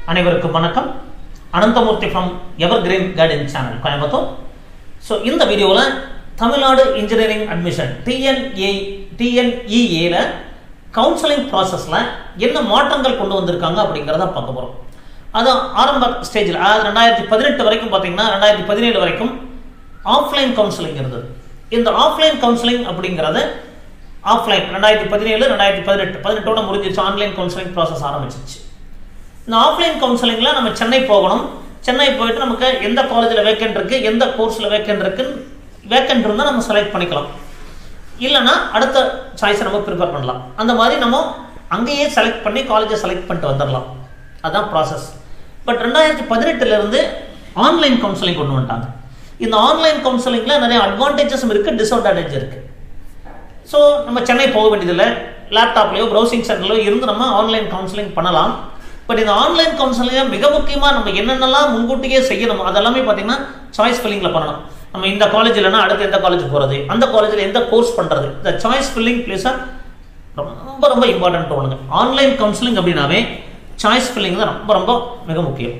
அனைவருக்கும் வணக்கம் Ananthamoorthy from Evergreen guidance channel Coimbatore so இந்த வீடியோவில் தமிழ்நாடு இன்ஜினியரிங் அட்மிஷன் டிஎன்ஏ டிஎன்இஏல கவுன்சிலிங் ப்ராசஸில் என்ன மாற்றங்கள் கொண்டு வந்திருக்காங்க அப்படிங்கிறத பார்க்க போகிறோம் அது ஆரம்ப ஸ்டேஜில் அதாவது ரெண்டாயிரத்தி பதினெட்டு வரைக்கும் பார்த்தீங்கன்னா ரெண்டாயிரத்தி பதினேழு வரைக்கும் ஆஃப்லைன் கவுன்சிலிங் இருந்தது இந்த ஆஃப்லைன் கவுன்சிலிங் அப்படிங்கிறது ஆஃப்லைன் ரெண்டாயிரத்தி பதினேழு ரெண்டாயிரத்தி பதினெட்டு பதினெட்டோட முடிஞ்சிருச்சு ஆன்லைன் கவுன்சிலிங் ப்ராசஸ் ஆரம்பிச்சிருச்சு இந்த ஆஃப்லைன் கவுன்சிலிங்கில் நம்ம சென்னை போகணும் சென்னை போயிட்டு நமக்கு எந்த காலேஜில் வேக்கண்ட் இருக்குது எந்த கோர்ஸில் வேக்கண்ட் இருக்குன்னு வேக்கண்ட் இருந்தால் நம்ம செலக்ட் பண்ணிக்கலாம் இல்லைன்னா அடுத்த சாய்ஸை நம்ம ப்ரிப்பேர் பண்ணலாம் அந்த மாதிரி நம்ம அங்கேயே செலக்ட் பண்ணி காலேஜை செலக்ட் பண்ணிட்டு வந்துடலாம் அதுதான் ப்ராசஸ் பட் ரெண்டாயிரத்தி பதினெட்டுலேருந்து ஆன்லைன் கவுன்சிலிங் கொண்டு வந்துட்டாங்க இந்த ஆன்லைன் கவுன்சிலிங்கில் நிறைய அட்வான்டேஜஸும் இருக்குது டிஸ்அட்வான்டேஜ் இருக்குது ஸோ நம்ம சென்னை போக வேண்டியதில்லை லேப்டாப்லேயோ ப்ரௌசிங் சென்டர்லையோ இருந்து நம்ம ஆன்லைன் கவுன்சிலிங் பண்ணலாம் பட் இந்த ஆன்லைன் கவுன்சிலிங்கை மிக முக்கியமாக நம்ம என்னென்னலாம் முன்கூட்டியே செய்யணும் அதெல்லாமே பார்த்தீங்கன்னா சாய்ஸ் ஃபில்லிங்கில் பண்ணணும் நம்ம இந்த காலேஜ் இல்லைன்னா அடுத்து எந்த காலேஜ் போகிறது அந்த காலேஜில் எந்த கோர்ஸ் பண்ணுறது இந்த சாய்ஸ் ஃபில்லிங் பிளேஸாக ரொம்ப ரொம்ப இம்பார்ட்டன்ட் ஒன்றுங்க ஆன்லைன் கவுன்சிலிங் அப்படின்னாவே சாய்ஸ் ஃபில்லிங் தான் ரொம்ப ரொம்ப மிக முக்கியம்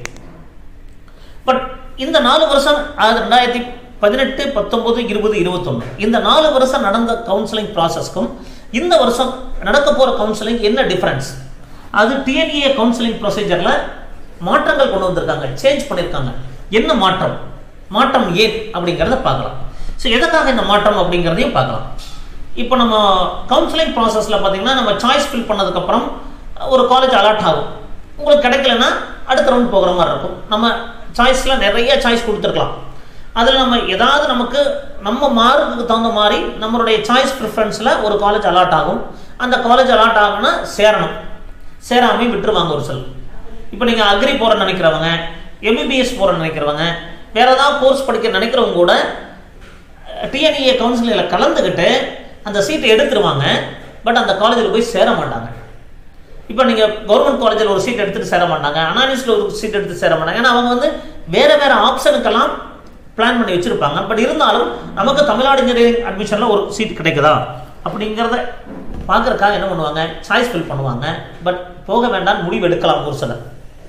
பட் இந்த நாலு வருஷம் அதாவது ரெண்டாயிரத்தி பதினெட்டு பத்தொன்பது இருபது இருபத்தொன்று இந்த நாலு வருஷம் நடந்த கவுன்சிலிங் ப்ராசஸ்க்கும் இந்த வருஷம் நடக்க போகிற கவுன்சிலிங் என்ன டிஃப்ரென்ஸ் அது டிஎன்ஏ கவுன்சிலிங் ப்ரொசீஜரில் மாற்றங்கள் கொண்டு வந்திருக்காங்க சேஞ்ச் பண்ணியிருக்காங்க என்ன மாற்றம் மாற்றம் ஏன் அப்படிங்கிறத பார்க்கலாம் ஸோ எதுக்காக இந்த மாற்றம் அப்படிங்கிறதையும் பார்க்கலாம் இப்போ நம்ம கவுன்சிலிங் ப்ராசஸில் பார்த்தீங்கன்னா நம்ம சாய்ஸ் ஃபில் பண்ணதுக்கப்புறம் ஒரு காலேஜ் அலாட் ஆகும் உங்களுக்கு கிடைக்கலன்னா அடுத்த ரவுண்ட் போகிற மாதிரி இருக்கும் நம்ம சாய்ஸில் நிறைய சாய்ஸ் கொடுத்துருக்கலாம் அதில் நம்ம ஏதாவது நமக்கு நம்ம மார்க்குக்கு தகுந்த மாதிரி நம்மளுடைய சாய்ஸ் ப்ரிஃபரன்ஸில் ஒரு காலேஜ் அலாட் ஆகும் அந்த காலேஜ் அலாட் ஆகும்னா சேரணும் சேராமையும் விட்டுருவாங்க ஒரு சிலர் இப்போ நீங்கள் அக்ரி போகிற நினைக்கிறவங்க எம்பிபிஎஸ் போகிற நினைக்கிறவங்க வேற ஏதாவது கோர்ஸ் படிக்க நினைக்கிறவங்க கூட டிஎன்இஏ கவுன்சிலிங்கில் கலந்துக்கிட்டு அந்த சீட்டை எடுத்துருவாங்க பட் அந்த காலேஜில் போய் சேர மாட்டாங்க இப்போ நீங்கள் கவர்மெண்ட் காலேஜில் ஒரு சீட் எடுத்துகிட்டு சேர மாட்டாங்க அனானிஸில் ஒரு சீட் எடுத்து சேர மாட்டாங்க ஏன்னா அவங்க வந்து வேறு வேறு ஆப்ஷனுக்கெல்லாம் பிளான் பண்ணி வச்சுருப்பாங்க பட் இருந்தாலும் நமக்கு தமிழ்நாடு இன்ஜினியரிங் அட்மிஷனில் ஒரு சீட் கிடைக்குதா அப்படிங்கிறத பார்க்குறக்காக என்ன பண்ணுவாங்க சாய்ஸ் ஃபில் பண்ணுவாங்க பட் போக வேண்டாம் முடிவு எடுக்கலாம் ஒரு சிலர்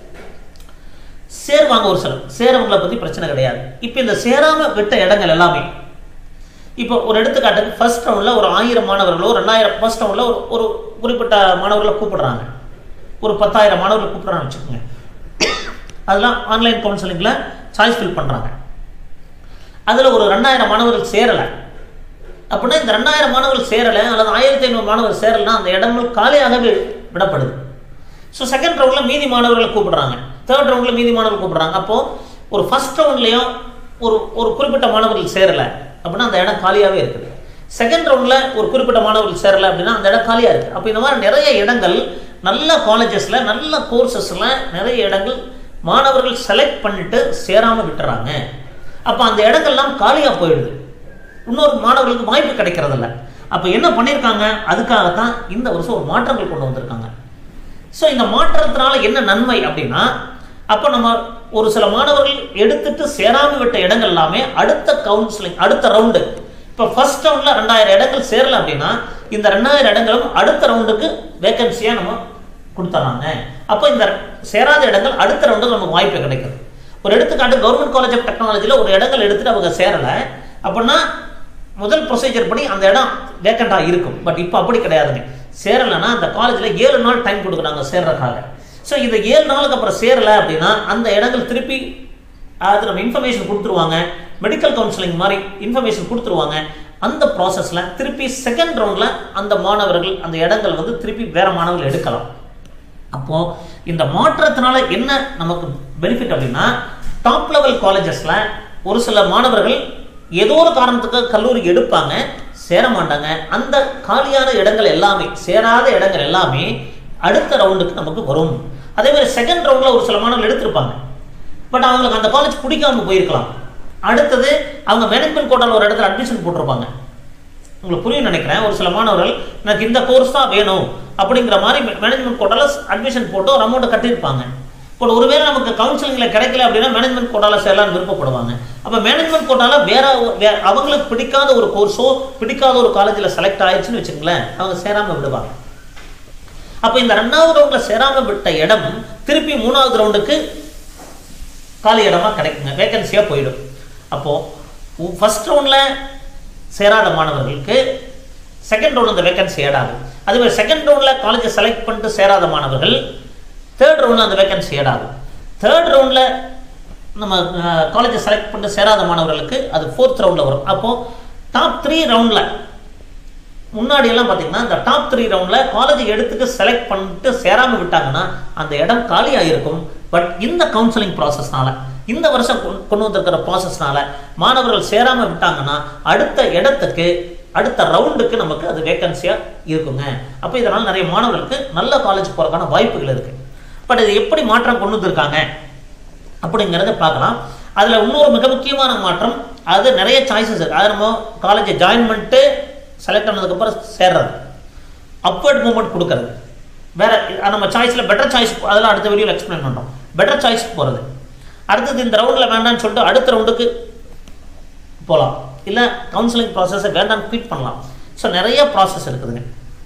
சேருவாங்க ஒரு சிலர் சேரவங்களை பற்றி பிரச்சனை கிடையாது இப்போ இந்த சேராமல் விட்ட இடங்கள் எல்லாமே இப்போ ஒரு எடுத்துக்காட்டுக்கு ஃபர்ஸ்ட் ரவுண்டில் ஒரு ஆயிரம் மாணவர்களோ ரெண்டாயிரம் ஃபர்ஸ்ட் ரவுண்டில் ஒரு ஒரு குறிப்பிட்ட மாணவர்களை கூப்பிடுறாங்க ஒரு பத்தாயிரம் மாணவர்களை கூப்பிட்றான்னு வச்சுக்கோங்க அதெல்லாம் ஆன்லைன் கவுன்சிலிங்கில் சாய்ஸ் ஃபில் பண்ணுறாங்க அதில் ஒரு ரெண்டாயிரம் மாணவர்கள் சேரலை அப்படின்னா இந்த ரெண்டாயிரம் மாணவர்கள் சேரலை அல்லது ஆயிரத்தி ஐநூறு மாணவர்கள் சேரலைன்னா அந்த இடங்கள் காலியாகவே விடப்படுது ஸோ செகண்ட் ரவுண்டில் மீதி மாணவர்களை கூப்பிடுறாங்க தேர்ட் ரவுண்டில் மீதி மாணவர்கள் கூப்பிடுறாங்க அப்போது ஒரு ஃபர்ஸ்ட் ரவுண்ட்லேயும் ஒரு ஒரு குறிப்பிட்ட மாணவர்கள் சேரலை அப்படின்னா அந்த இடம் காலியாகவே இருக்குது செகண்ட் ரவுண்டில் ஒரு குறிப்பிட்ட மாணவர்கள் சேரலை அப்படின்னா அந்த இடம் காலியாக இருக்குது அப்போ இந்த மாதிரி நிறைய இடங்கள் நல்ல காலேஜஸில் நல்ல கோர்சஸில் நிறைய இடங்கள் மாணவர்கள் செலக்ட் பண்ணிட்டு சேராமல் விட்டுறாங்க அப்போ அந்த இடங்கள்லாம் காலியாக போயிடுது இன்னொரு மாணவர்களுக்கு வாய்ப்பு கிடைக்கிறதில்ல அப்போ என்ன பண்ணியிருக்காங்க அதுக்காகத்தான் இந்த வருஷம் ஒரு மாற்றங்கள் கொண்டு வந்திருக்காங்க ஸோ இந்த மாற்றத்தினால என்ன நன்மை அப்படின்னா அப்போ நம்ம ஒரு சில மாணவர்கள் எடுத்துட்டு சேராமல் விட்ட இடங்கள் எல்லாமே அடுத்த கவுன்சிலிங் அடுத்த ரவுண்டு இப்போ ஃபர்ஸ்ட் ரவுண்டில் ரெண்டாயிரம் இடங்கள் சேரல அப்படின்னா இந்த ரெண்டாயிரம் இடங்களும் அடுத்த ரவுண்டுக்கு வேகன்சியாக நம்ம கொடுத்துட்றாங்க அப்போ இந்த சேராத இடங்கள் அடுத்த ரவுண்டுக்கு நமக்கு வாய்ப்பு கிடைக்குது ஒரு எடுத்துக்காட்டு கவர்மெண்ட் காலேஜ் ஆஃப் டெக்னாலஜியில் ஒரு இடங்கள் எடுத்துட்டு அவங்க சேரலை அப்படின்னா முதல் ப்ரொசீஜர் படி அந்த இடம் வேக்கண்டாக இருக்கும் பட் இப்போ அப்படி கிடையாதுங்க சேரலைன்னா அந்த காலேஜில் ஏழு நாள் டைம் கொடுக்குறாங்க சேர்றதுக்காக ஸோ இந்த ஏழு நாளுக்கு அப்புறம் சேரலை அப்படின்னா அந்த இடங்கள் திருப்பி அது நம்ம இன்ஃபர்மேஷன் கொடுத்துருவாங்க மெடிக்கல் கவுன்சிலிங் மாதிரி இன்ஃபர்மேஷன் கொடுத்துருவாங்க அந்த ப்ராசஸில் திருப்பி செகண்ட் ரவுண்டில் அந்த மாணவர்கள் அந்த இடங்கள் வந்து திருப்பி வேற மாணவர்கள் எடுக்கலாம் அப்போது இந்த மாற்றத்தினால என்ன நமக்கு பெனிஃபிட் அப்படின்னா டாப் லெவல் காலேஜஸில் ஒரு சில மாணவர்கள் ஏதோ ஒரு காரணத்துக்கு கல்லூரிக்கு எடுப்பாங்க சேர மாட்டாங்க அந்த காலியான இடங்கள் எல்லாமே சேராத இடங்கள் எல்லாமே அடுத்த ரவுண்டுக்கு நமக்கு வரும் அதே மாதிரி செகண்ட் ரவுண்டில் ஒரு சில மாணவர்கள் எடுத்திருப்பாங்க பட் அவங்களுக்கு அந்த காலேஜ் பிடிக்காம போயிருக்கலாம் அடுத்தது அவங்க மேனேஜ்மெண்ட் கோட்டால் ஒரு இடத்துல அட்மிஷன் போட்டிருப்பாங்க உங்களுக்கு புரியும் நினைக்கிறேன் ஒரு சில மாணவர்கள் எனக்கு இந்த கோர்ஸ் தான் வேணும் அப்படிங்கிற மாதிரி மேனேஜ்மெண்ட் கோட்டால் அட்மிஷன் போட்டு ஒரு அமௌண்ட்டை கட்டியிருப்பாங்க இப்போ ஒருவேளை நமக்கு கவுன்சிலிங்கில் கிடைக்கல அப்படின்னா மேனேஜ்மெண்ட் கோட்டால சேரலாம்னு விருப்பப்படுவாங்க அப்போ மேனேஜ்மெண்ட் கோட்டால வேற வே- அவங்களுக்கு பிடிக்காத ஒரு கோர்ஸோ பிடிக்காத ஒரு காலேஜில் செலக்ட் ஆயிடுச்சுன்னு வச்சுங்களேன் அவங்க சேராமல் விடுவாங்க அப்போ இந்த ரெண்டாவது ரவுண்ட்ல சேராம விட்ட இடம் திருப்பி மூணாவது ரவுண்டுக்கு காலி இடமா கிடைக்குங்க வேகன்சியாக போயிடும் அப்போது ஃபர்ஸ்ட் ரவுண்டில் சேராத மாணவர்களுக்கு செகண்ட் ரவுண்ட் அந்த வேகன்சி ஆட் ஆகும் அதுவே செகண்ட் ரவுண்டில் காலேஜை செலக்ட் பண்ணிட்டு சேராத மாணவர்கள் தேர்ட் ரவுண்டில் அந்த வேகன்சி ஆட் ஆகும் தேர்ட் ரவுண்டில் நம்ம காலேஜை செலக்ட் பண்ணிட்டு சேராத மாணவர்களுக்கு அது ஃபோர்த் ரவுண்டில் வரும் அப்போது டாப் த்ரீ ரவுண்டில் முன்னாடி எல்லாம் பார்த்தீங்கன்னா இந்த டாப் த்ரீ ரவுண்டில் காலேஜ் எடுத்துக்கு செலக்ட் பண்ணிட்டு சேராமல் விட்டாங்கன்னா அந்த இடம் காலியாக இருக்கும் பட் இந்த கவுன்சிலிங் ப்ராசஸ்னால இந்த வருஷம் கொண்டு- கொண்டு வந்திருக்கிற ப்ராசஸ்னால மாணவர்கள் சேராமல் விட்டாங்கன்னா அடுத்த இடத்துக்கு அடுத்த ரவுண்டுக்கு நமக்கு அது வேகன்சியாக இருக்குங்க அப்போ இதனால் நிறைய மாணவர்களுக்கு நல்ல காலேஜ் போகிறதுக்கான வாய்ப்புகள் இருக்குது பட் இது எப்படி மாற்றம் கொண்டு வந்திருக்காங்க அப்படிங்கிறத பார்க்கலாம் அதில் இன்னொரு மிக முக்கியமான மாற்றம் அது நிறைய சாய்ஸஸ் இருக்குது அது நம்ம காலேஜை ஜாயின் பண்ணிட்டு செலக்ட் ஆனதுக்கப்புறம் சேர்றது அப்வர்ட் மூவ்மெண்ட் கொடுக்கறது வேற அஹ் நம்ம சாய்ஸில் பெட்டர் சாய்ஸ் அதெல்லாம் அடுத்த வீடியோவில் எக்ஸ்பிளைன் பண்ணுறோம் பெட்டர் சாய்ஸ் போகிறது அடுத்தது இந்த ரவுண்டில் வேண்டாம்னு சொல்லிட்டு அடுத்த ரவுண்டுக்கு போகலாம் இல்லை கவுன்சிலிங் ப்ராசஸை வேண்டாம்னு குவிட் பண்ணலாம் ஸோ நிறைய ப்ராசஸ் இருக்குதுங்க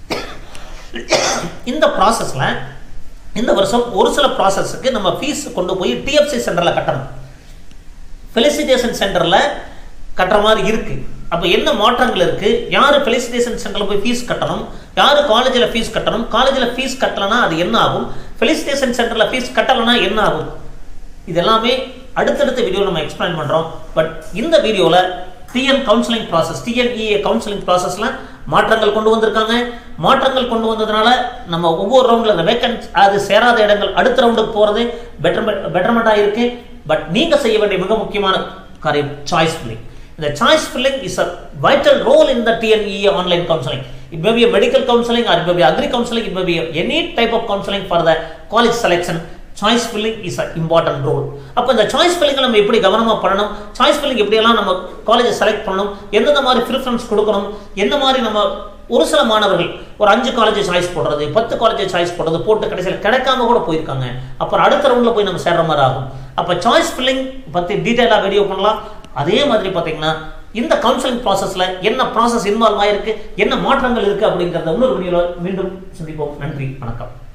இந்த ப்ராசஸில் இந்த வருஷம் ஒரு சில ப்ராசஸுக்கு நம்ம ஃபீஸ் கொண்டு போய் டிஎஃப்சி சென்டரில் கட்டணும் ஃபெலிசிட்டேஷன் சென்டரில் கட்டுற மாதிரி இருக்கு அப்போ என்ன மாற்றங்கள் இருக்கு யார் ஃபெலிசிட்டேஷன் சென்டரில் போய் ஃபீஸ் கட்டணும் யார் காலேஜில் ஃபீஸ் கட்டணும் காலேஜில் ஃபீஸ் கட்டலைன்னா அது என்ன ஆகும் ஃபெலிசிட்டேஷன் சென்டரில் ஃபீஸ் கட்டலைன்னா என்ன ஆகும் இது எல்லாமே அடுத்தடுத்த வீடியோ நம்ம எக்ஸ்பிளைன் பண்ணுறோம் பட் இந்த வீடியோவில் TN counselling process TNEA counselling ப்ராசஸில் மாற்றங்கள் கொண்டு வந்திருக்காங்க மாற்றங்கள் கொண்டு வந்ததுனால நம்ம ஒவ்வொரு ரவுண்டில் அந்த வேக்கன்ட் அது சேராத இடங்கள் அடுத்த ரவுண்டுக்கு போகிறது பெட்டர் பெட்டர்மெண்ட்டாக இருக்கு பட் நீங்கள் செய்ய வேண்டிய மிக முக்கியமான காரியம் சாய்ஸ் ஃபில்லிங் இந்த choice filling is a vital role in the TNEA online counselling it may be a medical counseling or it may be agri counseling it may be any type of counseling for the college selection choice filling is a important role அப்போ இந்த choice ஃபில்லிங்கை நம்ம எப்படி கவனமாக பண்ணணும் choice filling எப்படியெல்லாம் நம்ம காலேஜை select பண்ணணும் எந்தெந்த மாதிரி ப்ரிஃபரன்ஸ் கொடுக்கணும் எந்த மாதிரி நம்ம ஒரு சில மாணவர்கள் ஒரு அஞ்சு காலேஜை சாய்ஸ் போடுறது பத்து காலேஜை சாய்ஸ் போடுறது போட்டு கடைசியில் கிடைக்காம கூட போயிருக்காங்க அப்புறம் அடுத்த ரவுண்டில் போய் நம்ம சேர்ற மாதிரி ஆகும் அப்போ சாய்ஸ் ஃபில்லிங் பற்றி டீட்டெயிலாக வீடியோ பண்ணலாம் அதே மாதிரி பார்த்தீங்கன்னா இந்த கவுன்சிலிங் ப்ராசஸில் என்ன ப்ராசஸ் இன்வால்வ் ஆயிருக்கு என்ன மாற்றங்கள் இருக்குது அப்படிங்கிறத இன்னொரு வீடியோவில் மீண்டும் சந்திப்போம் நன்றி வணக்கம்